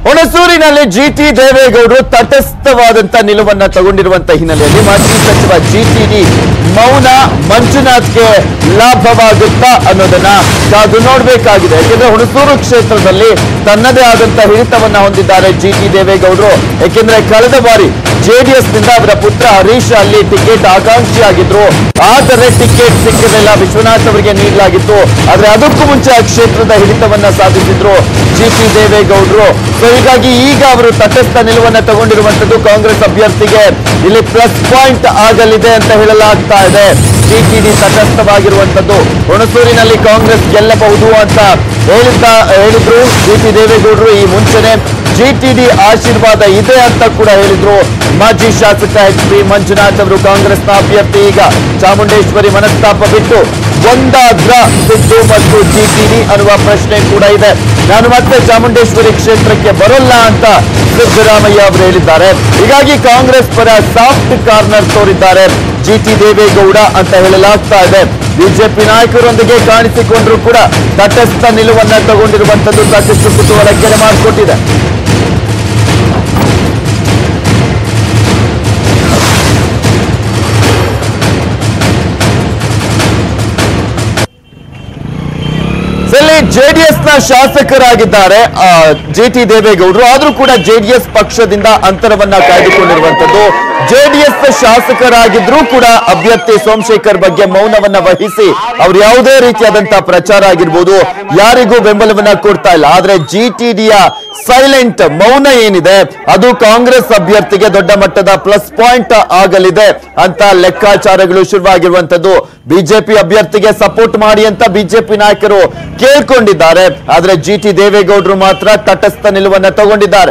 ಹುಣಸೂರಿನಲ್ಲಿ ಜಿಟಿ ದೇವೇಗೌಡರು ತಟಸ್ಥವಾದಂತ ನಿಲುವನ್ನ ತಗೊಂಡಿರುವಂತ ಹಿನ್ನೆಲೆಯಲ್ಲಿ ಮಾಜಿ ಸಚಿವ ಜಿಟಿಡಿ ಮೌನ ಮಂಜುನಾಥ್ಗೆ ಲಾಭವಾಗುತ್ತಾ ಅನ್ನೋದನ್ನ ಕಾದು ನೋಡಬೇಕಾಗಿದೆ ಯಾಕೆಂದ್ರೆ ಹುಣಸೂರು ಕ್ಷೇತ್ರದಲ್ಲಿ ತನ್ನದೇ ಆದಂತ ಹಿಡಿತವನ್ನ ಹೊಂದಿದ್ದಾರೆ ಜಿಟಿ ದೇವೇಗೌಡರು ಯಾಕೆಂದ್ರೆ ಕಳೆದ ಬಾರಿ ಜೆಡಿಎಸ್ ನಿಂದ ಅವರ ಪುತ್ರ ಹರೀಶ್ ಅಲ್ಲಿ ಟಿಕೆಟ್ ಆಕಾಂಕ್ಷಿಯಾಗಿದ್ರು ಆದರೆ ಟಿಕೆಟ್ ಸಿಕ್ಕಿರಲಿಲ್ಲ ವಿಶ್ವನಾಥ್ ಅವರಿಗೆ ನೀಡಲಾಗಿತ್ತು ಆದ್ರೆ ಅದಕ್ಕೂ ಮುಂಚೆ ಆ ಕ್ಷೇತ್ರದ ಹಿಡಿತವನ್ನ ಸಾಧಿಸಿದ್ರು ಜಿಟಿ ದೇವೇಗೌಡರು ಸೊ ಹೀಗಾಗಿ ಈಗ ಅವರು ತಟಸ್ಥ ನಿಲುವನ್ನ ತಗೊಂಡಿರುವಂತದ್ದು ಕಾಂಗ್ರೆಸ್ ಅಭ್ಯರ್ಥಿಗೆ ಇಲ್ಲಿ ಪ್ಲಸ್ ಪಾಯಿಂಟ್ ಆಗಲಿದೆ ಅಂತ ಹೇಳಲಾಗ್ತಾ ಇದೆ ಟಿಟಿಡಿ ತಟಸ್ಥವಾಗಿರುವಂತದ್ದು ಹುಣಸೂರಿನಲ್ಲಿ ಕಾಂಗ್ರೆಸ್ ಗೆಲ್ಲಬಹುದು ಅಂತ ಹೇಳಿದ್ದ ಹೇಳಿದ್ರು ಜಿಟಿ ದೇವೇಗೌಡರು ಈ ಮುಂಚೆನೆ ಜಿಟಿಡಿ ಆಶೀರ್ವಾದ ಇದೆ ಅಂತ ಕೂಡ ಹೇಳಿದ್ರು ಮಾಜಿ ಶಾಸಕ ಎಚ್ ಪಿ ಮಂಜುನಾಥ್ ಅವರು ಕಾಂಗ್ರೆಸ್ನ ಅಭ್ಯರ್ಥಿ ಈಗ ಚಾಮುಂಡೇಶ್ವರಿ ಮನಸ್ತಾಪ ಬಿಟ್ಟು ಒಂದಾದ್ರ ಸಿದ್ದು ಮತ್ತು ಜಿಟಿಡಿ ಅನ್ನುವ ಪ್ರಶ್ನೆ ಕೂಡ ಇದೆ ನಾನು ಮತ್ತೆ ಚಾಮುಂಡೇಶ್ವರಿ ಕ್ಷೇತ್ರಕ್ಕೆ ಬರಲ್ಲ ಅಂತ ಸಿದ್ದರಾಮಯ್ಯ ಅವರು ಹೇಳಿದ್ದಾರೆ ಹೀಗಾಗಿ ಕಾಂಗ್ರೆಸ್ ಪರ ಸಾಫ್ಟ್ ಕಾರ್ನರ್ ತೋರಿದ್ದಾರೆ ಜಿಟಿ ದೇವೇಗೌಡ ಅಂತ ಹೇಳಲಾಗ್ತಾ ಇದೆ ಬಿಜೆಪಿ ನಾಯಕರೊಂದಿಗೆ ಕಾಣಿಸಿಕೊಂಡ್ರು ಕೂಡ ತಟಸ್ಥ ನಿಲುವನ್ನ ತಗೊಂಡಿರುವಂತದ್ದು ಸಾಕಷ್ಟು ಕುತೂಹಲಕ್ಕೆ ಮಾಡಿಕೊಟ್ಟಿದೆ ಇಲ್ಲಿ ಜೆಡಿಎಸ್ ನ ಶಾಸಕರಾಗಿದ್ದಾರೆ ಜೆ ಟಿ ದೇವೇಗೌಡರು ಆದ್ರೂ ಕೂಡ ಜೆಡಿಎಸ್ ಪಕ್ಷದಿಂದ ಅಂತರವನ್ನ ಕಾಯ್ದುಕೊಂಡಿರುವಂತದ್ದು ಜೆಡಿಎಸ್ ಶಾಸಕರಾಗಿದ್ರೂ ಕೂಡ ಅಭ್ಯರ್ಥಿ ಸೋಮಶೇಖರ್ ಬಗ್ಗೆ ಮೌನವನ್ನ ವಹಿಸಿ ಅವ್ರು ಯಾವುದೇ ರೀತಿಯಾದಂತಹ ಪ್ರಚಾರ ಆಗಿರ್ಬೋದು ಯಾರಿಗೂ ಬೆಂಬಲವನ್ನ ಕೊಡ್ತಾ ಇಲ್ಲ ಆದ್ರೆ ಜಿ ಟಿ ಡಿಯ ಸೈಲೆಂಟ್ ಮೌನ ಏನಿದೆ ಅದು ಕಾಂಗ್ರೆಸ್ ಅಭ್ಯರ್ಥಿಗೆ ದೊಡ್ಡ ಮಟ್ಟದ ಪ್ಲಸ್ ಪಾಯಿಂಟ್ ಆಗಲಿದೆ ಅಂತ ಲೆಕ್ಕಾಚಾರಗಳು ಶುರುವಾಗಿರುವಂತದ್ದು ಬಿಜೆಪಿ ಅಭ್ಯರ್ಥಿಗೆ ಸಪೋರ್ಟ್ ಮಾಡಿ ಅಂತ ಬಿಜೆಪಿ ನಾಯಕರು ಕೇಳ್ಕೊಂಡಿದ್ದಾರೆ ಆದ್ರೆ ಜಿ ಟಿ ದೇವೇಗೌಡರು ಮಾತ್ರ ತಟಸ್ಥ ನಿಲುವನ್ನ ತಗೊಂಡಿದ್ದಾರೆ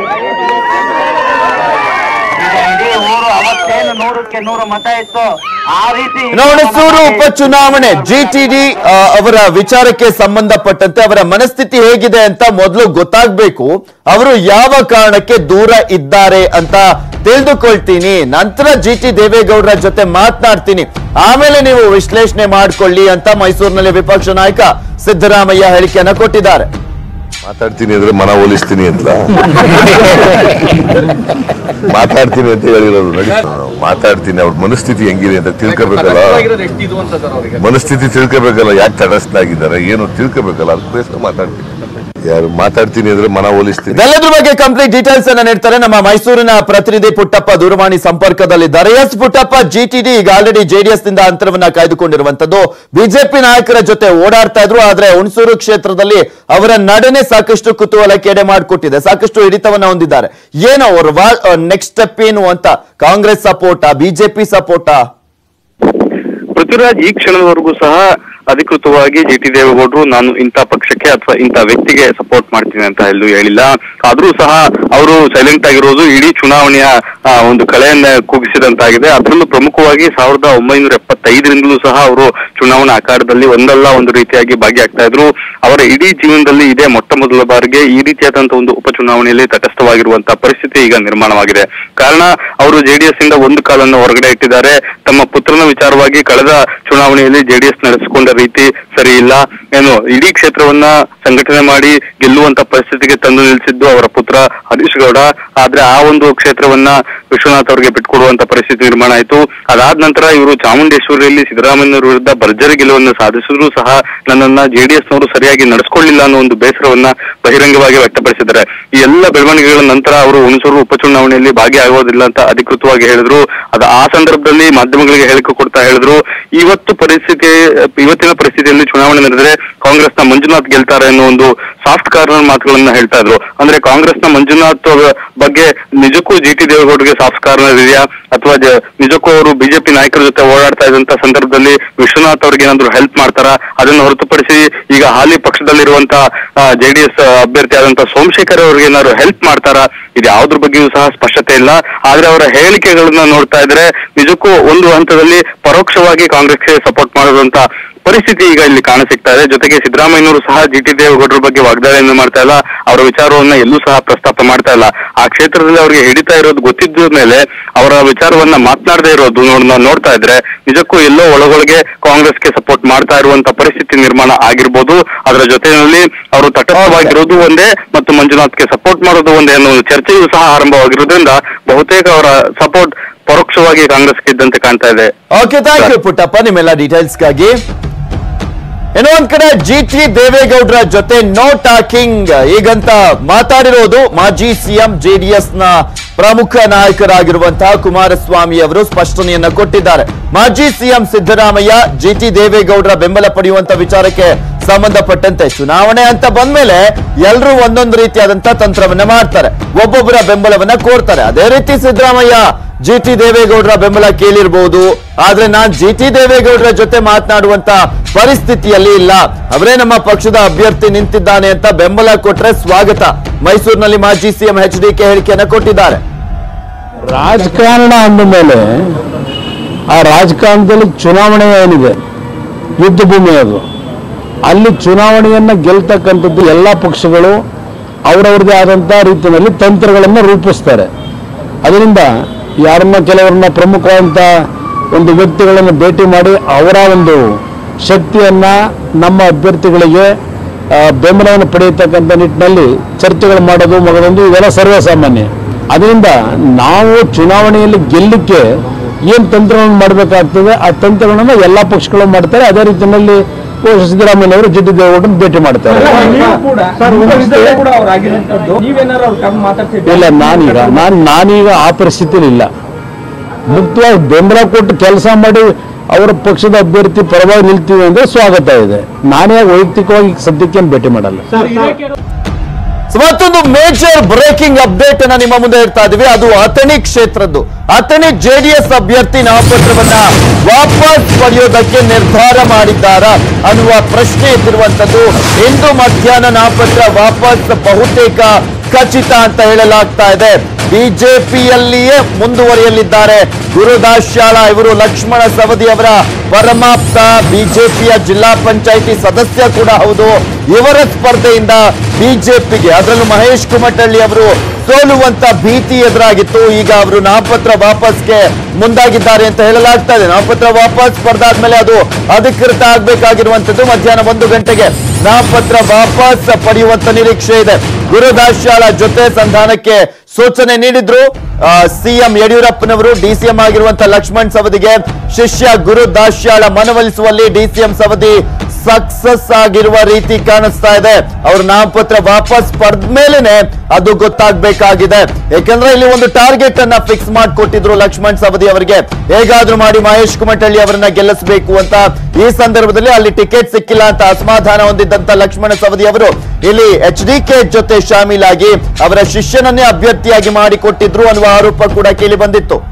ಇಡೀ ಊರು ಅವತ್ತೇನು ನೂರಕ್ಕೆ ನೂರು ಮತ ಇತ್ತು ಆ ರೀತಿ ಇನ್ನು ಹುಣಸೂರು ಉಪಚುನಾವಣೆ ಜಿಟಿಡಿ ಅವರ ವಿಚಾರಕ್ಕೆ ಸಂಬಂಧಪಟ್ಟಂತೆ ಅವರ ಮನಸ್ಥಿತಿ ಹೇಗಿದೆ ಅಂತ ಮೊದಲು ಗೊತ್ತಾಗ್ಬೇಕು ಅವರು ಯಾವ ಕಾರಣಕ್ಕೆ ದೂರ ಇದ್ದಾರೆ ಅಂತ ತಿಳಿದುಕೊಳ್ತೀನಿ ನಂತರ ಜಿ ಟಿ ದೇವೇಗೌಡರ ಜೊತೆ ಮಾತನಾಡ್ತೀನಿ ಆಮೇಲೆ ನೀವು ವಿಶ್ಲೇಷಣೆ ಮಾಡ್ಕೊಳ್ಳಿ ಅಂತ ಮೈಸೂರಿನಲ್ಲಿ ವಿಪಕ್ಷ ನಾಯಕ ಸಿದ್ದರಾಮಯ್ಯ ಹೇಳಿಕೆಯನ್ನ ಕೊಟ್ಟಿದ್ದಾರೆ ಮಾತಾಡ್ತೀನಿ ಅಂದ್ರೆ ಮನ ಹೋಲಿಸ್ತೀನಿ ಅಂತ ಮಾತಾಡ್ತೀನಿ ಅಂತ ಹೇಳಿರೋದು ನಡಿ ಮಾತಾಡ್ತೀನಿ ಅವ್ರ ಮನಸ್ಥಿತಿ ಹೆಂಗಿದೆ ಅಂತ ತಿಳ್ಕೊಬೇಕಲ್ಲ ಮನಸ್ಥಿತಿ ತಿಳ್ಕೊಬೇಕಲ್ಲ ಯಾಕೆ ತಟಸ್ಥಾಗಿದ್ದಾರೆ ಏನು ತಿಳ್ಕೊಬೇಕಲ್ಲ ಅದಕ್ಕೋಸ್ಕರ ಮಾತಾಡ್ತೀನಿ ಯಾರು ಮಾತಾಡ್ತೀನಿ ಅಂದ್ರೆ ಮನ ಹೋಲಿಸ್ತೀನಿ ಇದೆಲ್ಲದ್ರ ಬಗ್ಗೆ ಕಂಪ್ಲೀಟ್ ಡೀಟೇಲ್ಸ್ ಅನ್ನ ನೀಡ್ತಾರೆ ನಮ್ಮ ಮೈಸೂರಿನ ಪ್ರತಿನಿಧಿ ಪುಟ್ಟಪ್ಪ ದೂರವಾಣಿ ಸಂಪರ್ಕದಲ್ಲಿದ್ದಾರೆ ಎಸ್ ಪುಟ್ಟಪ್ಪ ಜಿಟಿಡಿ ಈಗ ಆಲ್ರೆಡಿ ಜೆಡಿಎಸ್ ನಿಂದ ಅಂತರವನ್ನ ಕಾಯ್ದುಕೊಂಡಿರುವಂತದ್ದು ಬಿಜೆಪಿ ನಾಯಕರ ಜೊತೆ ಓಡಾಡ್ತಾ ಇದ್ರು ಆದ್ರೆ ಹುಣಸೂರು ಕ್ಷೇತ್ರದಲ್ಲಿ ಅವರ ನಡನೆ ಸಾಕಷ್ಟು ಕುತೂಹಲಕ್ಕೆ ಎಡೆ ಮಾಡಿಕೊಟ್ಟಿದೆ ಸಾಕಷ್ಟು ಹಿಡಿತವನ್ನ ಹೊಂದಿದ್ದಾರೆ ಏನು ಅವ್ರ ನೆಕ್ಸ್ಟ್ ಸ್ಟೆಪ್ ಏನು ಅಂತ ಕಾಂಗ್ರೆಸ್ ಸಪೋರ್ಟಾ ಬಿಜೆಪಿ ಸಪೋರ್ಟಾ ಪೃಥ್ವಿರಾಜ್ ಈ ಕ್ಷಣದವರೆಗೂ ಸಹ ಅಧಿಕೃತವಾಗಿ ಜಿ ಟಿ ದೇವೇಗೌಡರು ನಾನು ಇಂಥ ಪಕ್ಷಕ್ಕೆ ಅಥವಾ ಇಂಥ ವ್ಯಕ್ತಿಗೆ ಸಪೋರ್ಟ್ ಮಾಡ್ತೀನಿ ಅಂತ ಎಲ್ಲೂ ಹೇಳಿಲ್ಲ ಆದ್ರೂ ಸಹ ಅವರು ಸೈಲೆಂಟ್ ಆಗಿರೋದು ಇಡೀ ಚುನಾವಣೆಯ ಆ, ಒಂದು ಕಳೆಯನ್ನ ಕುಗ್ಗಿಸಿದಂತಾಗಿದೆ ಅದರಲ್ಲೂ ಪ್ರಮುಖವಾಗಿ ಸಾವಿರದ ಒಂಬೈನೂರ ಎಪ್ಪತ್ತೈದರಿಂದಲೂ ಸಹ ಅವರು ಚುನಾವಣಾ ಅಖಾಡದಲ್ಲಿ ಒಂದಲ್ಲ ಒಂದು ರೀತಿಯಾಗಿ ಭಾಗಿಯಾಗ್ತಾ ಇದ್ರು ಅವರ ಇಡೀ ಜೀವನದಲ್ಲಿ ಇದೇ ಮೊಟ್ಟ ಮೊದಲ ಬಾರಿಗೆ ಈ ರೀತಿಯಾದಂತಹ ಒಂದು ಉಪಚುನಾವಣೆಯಲ್ಲಿ ತಟಸ್ಥವಾಗಿರುವಂತಹ ಪರಿಸ್ಥಿತಿ ಈಗ ನಿರ್ಮಾಣವಾಗಿದೆ ಕಾರಣ ಅವರು ಜೆಡಿಎಸ್ ಇಂದ ಒಂದು ಕಾಲನ್ನು ಹೊರಗಡೆ ಇಟ್ಟಿದ್ದಾರೆ ತಮ್ಮ ಪುತ್ರನ ವಿಚಾರವಾಗಿ ಕಳೆದ ಚುನಾವಣೆಯಲ್ಲಿ ಜೆಡಿಎಸ್ ನಡೆಸಿಕೊಂಡ ರೀತಿ ಸರಿ ಇಲ್ಲ ಏನು ಇಡೀ ಕ್ಷೇತ್ರವನ್ನ ಸಂಘಟನೆ ಮಾಡಿ ಗೆಲ್ಲುವಂತ ಪರಿಸ್ಥಿತಿಗೆ ತಂದು ನಿಲ್ಲಿಸಿದ್ದು ಅವರ ಪುತ್ರ ಹರೀಶ್ ಗೌಡ ಆದ್ರೆ ಆ ಒಂದು ಕ್ಷೇತ್ರವನ್ನ ವಿಶ್ವನಾಥ್ ಅವರಿಗೆ ಬಿಟ್ಕೊಡುವಂತ ಪರಿಸ್ಥಿತಿ ನಿರ್ಮಾಣ ಆಯಿತು ಅದಾದ ನಂತರ ಇವರು ಚಾಮುಂಡೇಶ್ವರಿಯಲ್ಲಿ ಸಿದ್ದರಾಮಯ್ಯನವರ ವಿರುದ್ಧ ಭರ್ಜರಿ ಗೆಲುವನ್ನು ಸಾಧಿಸಿದ್ರು ಸಹ ನನ್ನನ್ನ ಜೆಡಿಎಸ್ ನವರು ಸರಿಯಾಗಿ ನಡೆಸ್ಕೊಳ್ಳಿಲ್ಲ ಅನ್ನೋ ಒಂದು ಬೇಸರವನ್ನ ಬಹಿರಂಗವಾಗಿ ವ್ಯಕ್ತಪಡಿಸಿದ್ದಾರೆ ಈ ಎಲ್ಲ ಬೆಳವಣಿಗೆಗಳ ನಂತರ ಅವರು ಹುಣಸೂರು ಉಪಚುನಾವಣೆಯಲ್ಲಿ ಭಾಗಿಯಾಗೋದಿಲ್ಲ ಅಂತ ಅಧಿಕೃತವಾಗಿ ಹೇಳಿದ್ರು ಅದ ಆ ಸಂದರ್ಭದಲ್ಲಿ ಮಾಧ್ಯಮಗಳಿಗೆ ಹೇಳಿಕೆ ಕೊಡ್ತಾ ಹೇಳಿದ್ರು ಇವತ್ತು ಪರಿಸ್ಥಿತಿ ಇವತ್ತಿನ ಪರಿಸ್ಥಿತಿಯಲ್ಲಿ ಚುನಾವಣೆ ನಡೆದರೆ ಕಾಂಗ್ರೆಸ್ನ ಮಂಜುನಾಥ್ ಗೆಲ್ತಾರೆ ಅನ್ನೋ ಒಂದು ಸಾಫ್ಟ್ ಕಾರ್ನರ್ ಮಾತುಗಳನ್ನ ಹೇಳ್ತಾ ಇದ್ರು ಅಂದ್ರೆ ಕಾಂಗ್ರೆಸ್ನ ಮಂಜುನಾಥ್ ಅವರ ಬಗ್ಗೆ ನಿಜಕ್ಕೂ ಜಿ ಟಿ ದೇವೇಗೌಡರಿಗೆ ಸಾಫ್ಟ್ ಕಾರ್ನರ್ ಇದೆಯಾ ಅಥವಾ ಜ- ನಿಜಕ್ಕೂ ಅವರು ಬಿಜೆಪಿ ನಾಯಕರ ಜೊತೆ ಓಡಾಡ್ತಾ ಇದ್ದಂತ ಸಂದರ್ಭದಲ್ಲಿ ವಿಶ್ವನಾಥ್ ಅವ್ರಿಗೆ ಏನಾದ್ರು ಹೆಲ್ಪ್ ಮಾಡ್ತಾರಾ ಅದನ್ನು ಹೊರತುಪಡಿಸಿ ಈಗ ಹಾಲಿ ಪಕ್ಷದಲ್ಲಿರುವಂತಹ ಜೆಡಿಎಸ್ ಅಭ್ಯರ್ಥಿ ಆದಂತಹ ಸೋಮಶೇಖರ್ ಅವ್ರಿಗೆ ಏನಾದ್ರು ಹೆಲ್ಪ್ ಮಾಡ್ತಾರಾ ಇದು ಯಾವ್ದ್ರ ಬಗ್ಗೆಯೂ ಸಹ ಸ್ಪಷ್ಟತೆ ಇಲ್ಲ ಆದ್ರೆ ಅವರ ಹೇಳಿಕೆಗಳನ್ನ ನೋಡ್ತಾ ಇದ್ರೆ ನಿಜಕ್ಕೂ ಒಂದು ಹಂತದಲ್ಲಿ ಪರೋಕ್ಷವಾಗಿ ಕಾಂಗ್ರೆಸ್ಗೆ ಸಪೋರ್ಟ್ ಮಾಡೋದಂತ ಪರಿಸ್ಥಿತಿ ಈಗ ಇಲ್ಲಿ ಕಾಣಸಿಗ್ತಾ ಇದೆ ಜೊತೆಗೆ ಸಿದ್ದರಾಮಯ್ಯನವರು ಸಹ ಜಿ ಟಿ ದೇವೇಗೌಡರ ಬಗ್ಗೆ ವಾಗ್ದಾಳಿಯನ್ನು ಮಾಡ್ತಾ ಇಲ್ಲ ಅವರ ವಿಚಾರವನ್ನ ಎಲ್ಲೂ ಸಹ ಪ್ರಸ್ತಾಪ ಮಾಡ್ತಾ ಇಲ್ಲ ಆ ಕ್ಷೇತ್ರದಲ್ಲಿ ಅವ್ರಿಗೆ ಹಿಡಿತಾ ಇರೋದು ಗೊತ್ತಿದ್ದ ಮೇಲೆ ಅವರ ವಿಚಾರವನ್ನ ಮಾತನಾಡದೇ ಇರೋದು ನೋಡ್- ನಾವ್ ನೋಡ್ತಾ ಇದ್ರೆ ನಿಜಕ್ಕೂ ಎಲ್ಲೋ ಒಳಗೊಳಗೆ ಕಾಂಗ್ರೆಸ್ಗೆ ಸಪೋರ್ಟ್ ಮಾಡ್ತಾ ಇರುವಂತ ಪರಿಸ್ಥಿತಿ ನಿರ್ಮಾಣ ಆಗಿರ್ಬೋದು ಅದರ ಜೊತೆಯಲ್ಲಿ ಅವರು ತಟಸ್ಥವಾಗಿರೋದು ಒಂದೇ ಮತ್ತು ಮಂಜುನಾಥ್ಗೆ ಸಪೋರ್ಟ್ ಮಾಡೋದು ಒಂದೇ ಅನ್ನೋ ಒಂದು ಚರ್ಚೆಯೂ ಸಹ ಆರಂಭವಾಗಿರೋದ್ರಿಂದ ಬಹುತೇಕ ಅವರ ಸಪೋರ್ಟ್ ಪರೋಕ್ಷವಾಗಿ ಕಾಂಗ್ರೆಸ್ಗೆ ಇದ್ದಂತೆ ಕಾಣ್ತಾ ಇದೆ ಓಕೆ ಥ್ಯಾಂಕ್ ಯು ಪುಟ್ಟಪ್ಪ ನಿಮ್ಮೆಲ್ಲ ಡೀಟೇಲ್ಸ್ಗಾಗಿ ಏನೋ ಒಂದ್ ಕಡೆ ಜಿ ಟಿ ದೇವೇಗೌಡರ ಜೊತೆ ನೋ ಟಾಕಿಂಗ್ ಈಗಂತ ಮಾತಾಡಿರೋದು ಮಾಜಿ ಸಿಎಂ ಜೆಡಿಎಸ್ ನ ಪ್ರಮುಖ ನಾಯಕರಾಗಿರುವಂತಹ ಕುಮಾರಸ್ವಾಮಿ ಅವರು ಸ್ಪಷ್ಟನೆಯನ್ನ ಕೊಟ್ಟಿದ್ದಾರೆ ಮಾಜಿ ಸಿಎಂ ಸಿದ್ದರಾಮಯ್ಯ ಜಿ ಟಿ ದೇವೇಗೌಡರ ಬೆಂಬಲ ಪಡೆಯುವಂತ ವಿಚಾರಕ್ಕೆ ಸಂಬಂಧಪಟ್ಟಂತೆ ಚುನಾವಣೆ ಅಂತ ಬಂದ್ಮೇಲೆ ಎಲ್ಲರೂ ಒಂದೊಂದು ರೀತಿಯಾದಂತ ತಂತ್ರವನ್ನ ಮಾಡ್ತಾರೆ ಒಬ್ಬೊಬ್ಬರ ಬೆಂಬಲವನ್ನ ಕೋರ್ತಾರೆ ಅದೇ ರೀತಿ ಸಿದ್ದರಾಮಯ್ಯ ಜಿ ಟಿ ದೇವೇಗೌಡರ ಬೆಂಬಲ ಕೇಳಿರ್ಬೋದು ಆದ್ರೆ ನಾನ್ ಜಿ ಟಿ ದೇವೇಗೌಡರ ಜೊತೆ ಮಾತನಾಡುವಂತ ಪರಿಸ್ಥಿತಿಯಲ್ಲಿ ಇಲ್ಲ ಅವರೇ ನಮ್ಮ ಪಕ್ಷದ ಅಭ್ಯರ್ಥಿ ನಿಂತಿದ್ದಾನೆ ಅಂತ ಬೆಂಬಲ ಕೊಟ್ರೆ ಸ್ವಾಗತ ಮೈಸೂರಿನಲ್ಲಿ ಮಾಜಿ ಸಿಎಂ ಎಚ್ ಡಿ ಕೆ ಹೇಳಿಕೆಯನ್ನ ಕೊಟ್ಟಿದ್ದಾರೆ ರಾಜಕಾರಣ ಅಂದ ಮೇಲೆ ಆ ರಾಜಕಾರಣದಲ್ಲಿ ಚುನಾವಣೆ ಏನಿದೆ ಯುದ್ಧ ಭೂಮಿ ಅದು ಅಲ್ಲಿ ಚುನಾವಣೆಯನ್ನು ಗೆಲ್ತಕ್ಕಂಥದ್ದು ಎಲ್ಲ ಪಕ್ಷಗಳು ಅವರವ್ರದೇ ಆದಂಥ ರೀತಿಯಲ್ಲಿ ತಂತ್ರಗಳನ್ನು ರೂಪಿಸ್ತಾರೆ ಅದರಿಂದ ಯಾರನ್ನ ಕೆಲವರನ್ನ ಪ್ರಮುಖವಾದಂಥ ಒಂದು ವ್ಯಕ್ತಿಗಳನ್ನು ಭೇಟಿ ಮಾಡಿ ಅವರ ಒಂದು ಶಕ್ತಿಯನ್ನು ನಮ್ಮ ಅಭ್ಯರ್ಥಿಗಳಿಗೆ ಆ, ಬೆಂಬಲವನ್ನು ಪಡೆಯತಕ್ಕಂಥ ನಿಟ್ಟಿನಲ್ಲಿ ಚರ್ಚೆಗಳು ಮಾಡೋದು ಮಗದೊಂದು ಇದೆಲ್ಲ ಸರ್ವಸಾಮಾನ್ಯ ಅದರಿಂದ ನಾವು ಚುನಾವಣೆಯಲ್ಲಿ ಗೆಲ್ಲಕ್ಕೆ ಏನು ತಂತ್ರಗಳನ್ನು ಮಾಡಬೇಕಾಗ್ತದೆ ಆ ತಂತ್ರಗಳನ್ನು ಎಲ್ಲ ಪಕ್ಷಗಳು ಮಾಡ್ತಾರೆ ಅದೇ ರೀತಿಯಲ್ಲಿ ಸಿದ್ದರಾಮಯ್ಯನವರು ಜಿ ಟಿ ದೇವೇಗೌಡರನ್ನ ಭೇಟಿ ಮಾಡ್ತಾರೆ ನೀವೇನಾರು ಅವ್ರ ಕಮ್ಮಿ ಮಾತಾಡ್ತಿದ್ದೀರಾ ಇಲ್ಲ ನಾನೀಗ ನಾನು ನಾನೀಗ ಆ ಪರಿಸ್ಥಿತಿಲಿ ಇಲ್ಲ ಮುಕ್ತವಾಗಿ ಬೆಂಬಲ ಕೊಟ್ಟು ಕೆಲಸ ಮಾಡಿ ಅವರ ಪಕ್ಷದ ಅಭ್ಯರ್ಥಿ ಪರವಾಗಿ ನಿಲ್ತೀವಿ ಅಂದ್ರೆ ಸ್ವಾಗತ ಇದೆ ನಾನೇ ವೈಯಕ್ತಿಕವಾಗಿ ಸದ್ಯಕ್ಕೆ ಭೇಟಿ ಮಾಡಲ್ಲ ಸೊ ಮತ್ತೊಂದು ಮೇಜರ್ ಬ್ರೇಕಿಂಗ್ ಅಪ್ಡೇಟ್ ಅನ್ನ ನಿಮ್ಮ ಮುಂದೆ ಇಡ್ತಾ ಇದೀವಿ ಅದು ಅಥಣಿ ಕ್ಷೇತ್ರದ್ದು ಅಥಣಿ ಜೆಡಿಎಸ್ ಅಭ್ಯರ್ಥಿ ನಾಮಪತ್ರವನ್ನ ವಾಪಸ್ ಪಡೆಯೋದಕ್ಕೆ ನಿರ್ಧಾರ ಮಾಡಿದ್ದಾರಾ ಅನ್ನುವ ಪ್ರಶ್ನೆ ಎದ್ದಿರುವಂತದ್ದು ಇಂದು ಮಧ್ಯಾಹ್ನ ನಾಮಪತ್ರ ವಾಪಸ್ ಬಹುತೇಕ ಖಚಿತ ಅಂತ ಹೇಳಲಾಗ್ತಾ ಇದೆ ಬಿಜೆಪಿಯಲ್ಲಿಯೇ ಮುಂದುವರಿಯಲಿದ್ದಾರೆ ಗುರುದಾಶ್ಯಾಳ ಇವರು ಲಕ್ಷ್ಮಣ ಸವದಿ ಅವರ ಪರಮಾಪ್ತ ಬಿಜೆಪಿಯ ಜಿಲ್ಲಾ ಪಂಚಾಯಿತಿ ಸದಸ್ಯ ಕೂಡ ಹೌದು ಇವರ ಸ್ಪರ್ಧೆಯಿಂದ ಬಿಜೆಪಿಗೆ ಅದರಲ್ಲೂ ಮಹೇಶ್ ಕುಮಟಳ್ಳಿ ಅವರು ಸೋಲುವಂತ ಭೀತಿ ಎದುರಾಗಿತ್ತು ಈಗ ಅವರು ನಾಮಪತ್ರ ವಾಪಸ್ಗೆ ಮುಂದಾಗಿದ್ದಾರೆ ಅಂತ ಹೇಳಲಾಗ್ತಾ ಇದೆ ನಾಮಪತ್ರ ವಾಪಸ್ ಪಡೆದಾದ್ಮೇಲೆ ಅದು ಅಧಿಕೃತ ಆಗ್ಬೇಕಾಗಿರುವಂತದ್ದು ಮಧ್ಯಾಹ್ನ ಒಂದು ಗಂಟೆಗೆ ನಾಮಪತ್ರ ವಾಪಸ್ ಪಡೆಯುವಂತ ನಿರೀಕ್ಷೆ ಇದೆ ಗುರುದಾಶ್ಯಾಳ ಜೊತೆ ಸಂಧಾನಕ್ಕೆ ಸೂಚನೆ ನೀಡಿದ್ರು ಸಿಎಂ ಯಡಿಯೂರಪ್ಪನವರು ಡಿಸಿಎಂ ಆಗಿರುವಂತ ಲಕ್ಷ್ಮಣ್ ಸವದಿಗೆ ಶಿಷ್ಯ ಗುರು ದಾಶ್ಯಾಳ ಮನವೊಲಿಸುವಲ್ಲಿ ಡಿಸಿಎಂ ಸವದಿ ಸಕ್ಸಸ್ ಆಗಿರುವ ರೀತಿ ಕಾಣಿಸ್ತಾ ಇದೆ ಅವ್ರ ನಾಮಪತ್ರ ವಾಪಸ್ ಪಡೆದ ಮೇಲೆನೆ ಅದು ಗೊತ್ತಾಗ್ಬೇಕಾಗಿದೆ ಯಾಕಂದ್ರೆ ಇಲ್ಲಿ ಒಂದು ಟಾರ್ಗೆಟ್ ಅನ್ನ ಫಿಕ್ಸ್ ಮಾಡಿಕೊಟ್ಟಿದ್ರು ಲಕ್ಷ್ಮಣ್ ಸವದಿ ಅವರಿಗೆ ಹೇಗಾದ್ರೂ ಮಾಡಿ ಮಹೇಶ್ ಕುಮಟಳ್ಳಿ ಅವರನ್ನ ಗೆಲ್ಲಿಸಬೇಕು ಅಂತ ಈ ಸಂದರ್ಭದಲ್ಲಿ ಅಲ್ಲಿ ಟಿಕೆಟ್ ಸಿಕ್ಕಿಲ್ಲ ಅಂತ ಅಸಮಾಧಾನ ಹೊಂದಿದ್ದಂತ ಲಕ್ಷ್ಮಣ ಸವದಿ ಅವರು ಇಲ್ಲಿ ಎಚ್ ಡಿ ಕೆ ಜೊತೆ ಶಾಮೀಲಾಗಿ ಅವರ ಶಿಷ್ಯನನ್ನೇ ಅಭ್ಯರ್ಥಿಯಾಗಿ ಮಾಡಿಕೊಟ್ಟಿದ್ರು ಅನ್ನುವ ಆರೋಪ ಕೂಡ ಕೇಳಿ ಬಂದಿತ್ತು